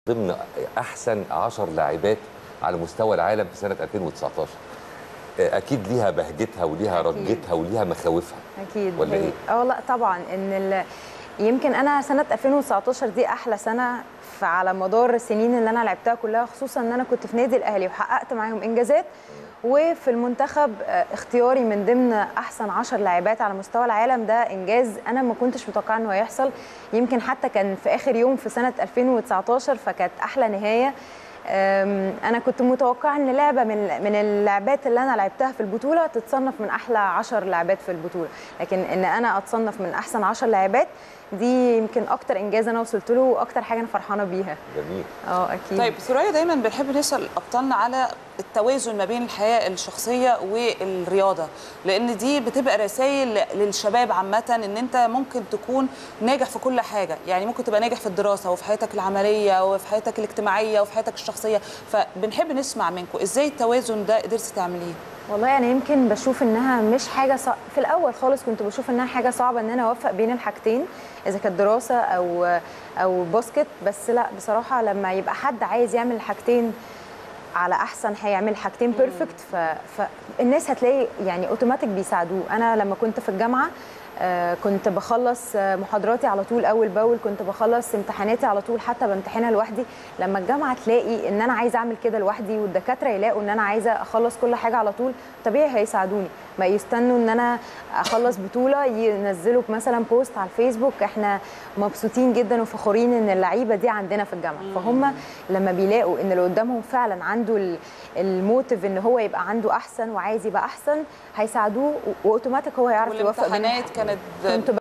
ضمن احسن 10 لاعبات على مستوى العالم في سنه 2019 اكيد ليها بهجتها وليها أكيد. رجتها وليها مخاوفها اكيد ولا هي- إيه؟ اه لا طبعا ان ال... يمكن انا سنه 2019 دي احلى سنه فعلى مدار السنين اللي انا لعبتها كلها خصوصا ان انا كنت في نادي الاهلي وحققت معاهم انجازات وفي المنتخب آه، اختياري من ضمن احسن 10 لاعبات على مستوى العالم ده انجاز انا ما كنتش متوقعه انه هيحصل يمكن حتى كان في اخر يوم في سنه 2019 فكانت احلى نهايه أم، انا كنت متوقعه ان لعبه من من اللعبات اللي انا لعبتها في البطوله تتصنف من احلى 10 لاعبات في البطوله لكن ان انا اتصنف من احسن 10 لاعبات دي يمكن اكتر انجاز انا وصلت له واكتر حاجه انا فرحانه بيها جميل اه اكيد طيب ثريا دايما بنحب نسال ابطالنا على التوازن ما بين الحياه الشخصيه والرياضه لان دي بتبقى رسائل للشباب عامه ان انت ممكن تكون ناجح في كل حاجه يعني ممكن تبقى ناجح في الدراسه وفي حياتك العمليه وفي حياتك الاجتماعيه وفي حياتك الشخصيه فبنحب نسمع منكم ازاي التوازن ده قدرتي تعمليه والله انا يمكن بشوف انها مش حاجه صع... في الاول خالص كنت بشوف انها حاجه صعبه ان انا اوفق بين الحاجتين اذا كانت دراسه او او باسكت بس لا بصراحه لما يبقى حد عايز يعمل الحاجتين على احسن هيعمل حاجتين بيرفكت ف... فالناس هتلاقي يعني اوتوماتيك بيساعدوه انا لما كنت في الجامعه آه، كنت بخلص آه، محاضراتي على طول اول باول كنت بخلص امتحاناتي على طول حتى بامتحنها لوحدي لما الجامعه تلاقي ان انا عايزه اعمل كده لوحدي والدكاتره يلاقوا ان انا عايزه اخلص كل حاجه على طول طبيعي هيساعدوني ما يستنوا ان انا اخلص بطوله ينزلوا مثلا بوست على الفيسبوك احنا مبسوطين جدا وفخورين ان اللعيبه دي عندنا في الجامعه فهم لما بيلاقوا ان اللي قدامهم فعلا عنده ال- الموتيف ان هو يبقى عنده احسن وعايز يبقى احسن هيساعدوه واوتوماتيك هو يعرف يوفق بين والامتحانات الح- كانت كنت